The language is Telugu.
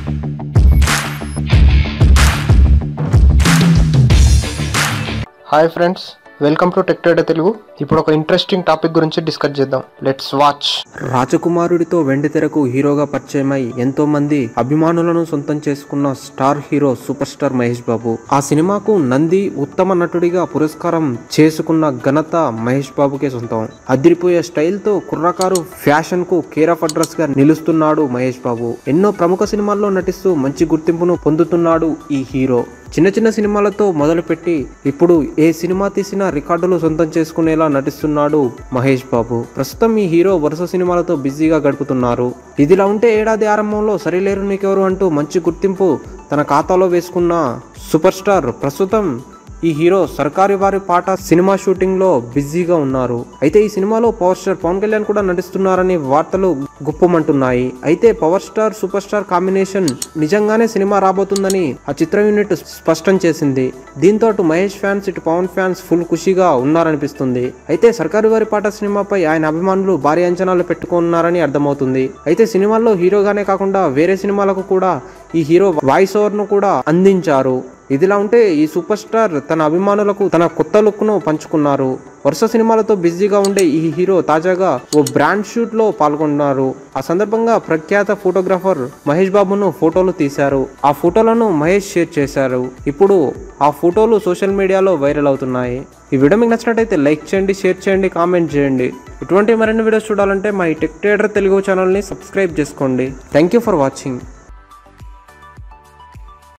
hi friends welcome to tech trader Telugu ఇప్పుడు ఒక ఇంట్రెస్టింగ్ టాపిక్ గురించి డిస్కస్ చేద్దాం లెట్స్ వాచ్ రాజకుమారుడితో వెండితెరకు హీరోగా పరిచయమై ఎంతో మంది అభిమానులను సొంతం చేసుకున్న star hero super star Mahesh Babu ఆ సినిమాకు నంది ఉత్తమ నటుడిగా పురస్కారం చేసుకున్న ఘనత మహేష్ బాబుకే సొంతం అదిరిపోయే స్టైల్ తో కుర్రకారు ఫ్యాషన్ కు కేర్ ఆఫ్ అడ్రస్ గా నిలుస్తున్నాడు మహేష్ బాబు ఎన్నో ప్రముఖ సినిమాల్లో నటిస్తూ మంచి గుర్తింపును పొందుతున్నాడు ఈ హీరో చిన్న చిన్న సినిమాలతో మొదలుపెట్టి ఇప్పుడు ఏ సినిమా తీసినా రికార్డులు సొంతం చేసుకునేలా నటిస్తున్నాడు మహేష్ బాబు ప్రస్తుతం ఈ హీరో వరుస సినిమాలతో బిజీగా గడుపుతున్నారు ఇదిలా ఉంటే ఏడాది ఆరంభంలో సరిలేరు నీకెవరు అంటూ మంచి గుర్తింపు తన ఖాతాలో వేసుకున్న సూపర్ స్టార్ ప్రస్తుతం ఈ హీరో సర్కారీ వారి పాట సినిమా షూటింగ్ లో బిజీగా ఉన్నారు అయితే ఈ సినిమాలో పవర్ స్టార్ పవన్ కళ్యాణ్ కూడా నటిస్తున్నారని వార్తలు గుప్పమంటున్నాయి అయితే power star super star combination నిజంగానే సినిమా రాబోతుందని ఆ చిత్ర యూనిట్ స్పష్టం చేసింది దీంతో అటు మహేష్ ఫ్యాన్స్ ఇటు పవన్ ఫ్యాన్స్ ఫుల్ ఖుషిగా ఉన్నారనిపిస్తుంది అయితే సర్కారు వారి పాట సినిమాపై ఆయన అభిమానులు భారీ అంచనాలు పెట్టుకున్నారని అర్థమవుతుంది అయితే సినిమాల్లో హీరోగానే కాకుండా వేరే సినిమాలకు కూడా ఈ హీరో వాయిస్ ఓవర్ ను కూడా అందించారు ఇదిలా ఉంటే ఈ సూపర్ స్టార్ తన అభిమానులకు తన కొత్త లుక్ ను పంచుకున్నారు వరుస సినిమాలతో బిజీగా ఉండే ఈ హీరో తాజాగా ఓ బ్రాండ్ షూట్ లో పాల్గొన్నారు ఆ సందర్భంగా ప్రఖ్యాత ఫోటోగ్రాఫర్ మహేష్ బాబును ఫోటోలు తీశారు ఆ ఫోటోలను మహేష్ షేర్ చేశారు ఇప్పుడు ఆ ఫోటోలు సోషల్ మీడియాలో వైరల్ అవుతున్నాయి ఈ వీడియో మీకు నచ్చినట్టయితే లైక్ చేయండి షేర్ చేయండి కామెంట్ చేయండి ఇటువంటి మరిన్ని వీడియోస్ చూడాలంటే మా ఈ టెక్ ట్రేడర్ తెలుగు ఛానల్ని సబ్స్క్రైబ్ చేసుకోండి థ్యాంక్ యూ ఫర్ వాచింగ్